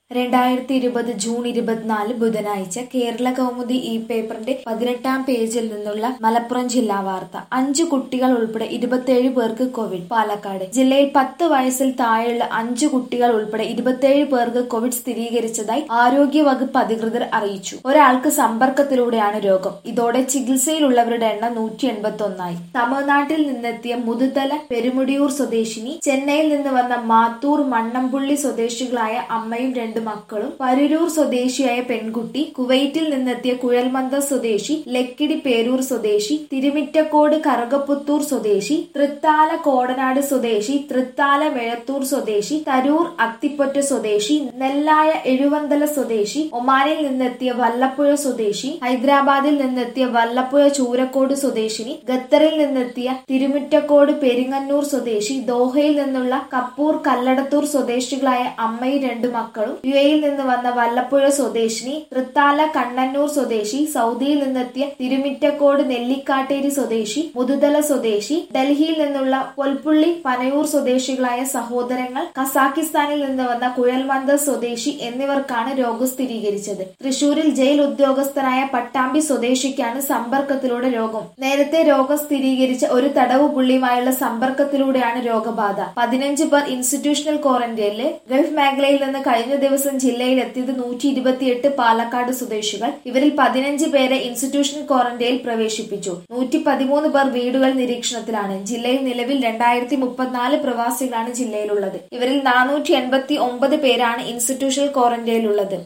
രണ്ടായിരത്തി ഇരുപത് ജൂൺ ഇരുപത്തിനാല് ബുധനാഴ്ച കേരള കൗമുദി ഈ പേപ്പറിന്റെ പതിനെട്ടാം പേജിൽ നിന്നുള്ള മലപ്പുറം ജില്ലാ വാർത്ത അഞ്ചു കുട്ടികൾ ഉൾപ്പെടെ ഇരുപത്തിയേഴ് പേർക്ക് കോവിഡ് പാലക്കാട് ജില്ലയിൽ പത്ത് വയസ്സിൽ താഴെയുള്ള അഞ്ചു കുട്ടികൾ ഉൾപ്പെടെ ഇരുപത്തിയേഴ് പേർക്ക് കോവിഡ് സ്ഥിരീകരിച്ചതായി ആരോഗ്യ വകുപ്പ് അധികൃതർ അറിയിച്ചു ഒരാൾക്ക് സമ്പർക്കത്തിലൂടെയാണ് രോഗം ഇതോടെ ചികിത്സയിലുള്ളവരുടെ എണ്ണം നൂറ്റി എൺപത്തി ഒന്നായി തമിഴ്നാട്ടിൽ നിന്നെത്തിയ മുതുതല പെരുമുടിയൂർ സ്വദേശിനി ചെന്നൈയിൽ നിന്ന് വന്ന മാത്തൂർ മണ്ണമ്പുള്ളി സ്വദേശികളായ അമ്മയും രണ്ട് മക്കളും പരുരൂർ സ്വദേശിയായ പെൺകുട്ടി കുവൈറ്റിൽ നിന്നെത്തിയ കുഴൽമന്ദ സ്വദേശി ലക്കിടി പേരൂർ സ്വദേശി തിരുമിറ്റക്കോട് കറുകപ്പുത്തൂർ സ്വദേശി തൃത്താല കോടനാട് സ്വദേശി തൃത്താല മെഴത്തൂർ സ്വദേശി തരൂർ അത്തിപ്പൊറ്റ സ്വദേശി നെല്ലായ എഴുവന്തല സ്വദേശി ഒമാനിൽ നിന്നെത്തിയ വല്ലപ്പുഴ സ്വദേശി ഹൈദരാബാദിൽ നിന്നെത്തിയ വല്ലപ്പുഴ ചൂരക്കോട് സ്വദേശിനി ഖത്തറിൽ നിന്നെത്തിയ തിരുമുറ്റക്കോട് പെരിങ്ങന്നൂർ സ്വദേശി ദോഹയിൽ നിന്നുള്ള കപ്പൂർ കല്ലടത്തൂർ സ്വദേശികളായ അമ്മയും രണ്ടു മക്കളും യു എയിൽ നിന്ന് വന്ന വല്ലപ്പുഴ സ്വദേശിനി തൃത്താല കണ്ണന്നൂർ സ്വദേശി സൗദിയിൽ നിന്നെത്തിയ തിരുമിറ്റക്കോട് നെല്ലിക്കാട്ടേരി സ്വദേശി മുതുതല സ്വദേശി ഡൽഹിയിൽ നിന്നുള്ള പൊൽപ്പുള്ളി പനയൂർ സ്വദേശികളായ സഹോദരങ്ങൾ കസാക്കിസ്ഥാനിൽ നിന്ന് വന്ന കുഴൽമന്ദ സ്വദേശി എന്നിവർക്കാണ് രോഗം സ്ഥിരീകരിച്ചത് തൃശൂരിൽ ജയിൽ ഉദ്യോഗസ്ഥനായ പട്ടാമ്പി സ്വദേശിക്കാണ് സമ്പർക്കത്തിലൂടെ രോഗം നേരത്തെ രോഗം സ്ഥിരീകരിച്ച ഒരു തടവ് പുള്ളിയുമായുള്ള സമ്പർക്കത്തിലൂടെയാണ് രോഗബാധ പതിനഞ്ച് പേർ ഇൻസ്റ്റിറ്റ്യൂഷണൽ ക്വാറന്റൈനില് ഗൾഫ് മേഖലയിൽ നിന്ന് കഴിഞ്ഞ ദിവസം ജില്ലയിൽ എത്തിയത് നൂറ്റി ഇരുപത്തിയെട്ട് പാലക്കാട് സ്വദേശികൾ ഇവരിൽ പതിനഞ്ച് പേരെ ഇൻസ്റ്റിറ്റ്യൂഷണൽ ക്വാറന്റൈനിൽ പ്രവേശിപ്പിച്ചു നൂറ്റി പതിമൂന്ന് പേർ വീടുകൾ നിരീക്ഷണത്തിലാണ് ജില്ലയിൽ നിലവിൽ രണ്ടായിരത്തി മുപ്പത്തിനാല് പ്രവാസികളാണ് ജില്ലയിലുള്ളത് ഇവരിൽ നാനൂറ്റി എൺപത്തി ഒമ്പത് പേരാണ് ഇൻസ്റ്റിറ്റ്യൂഷണൽ ക്വാറന്റൈനിലുള്ളത്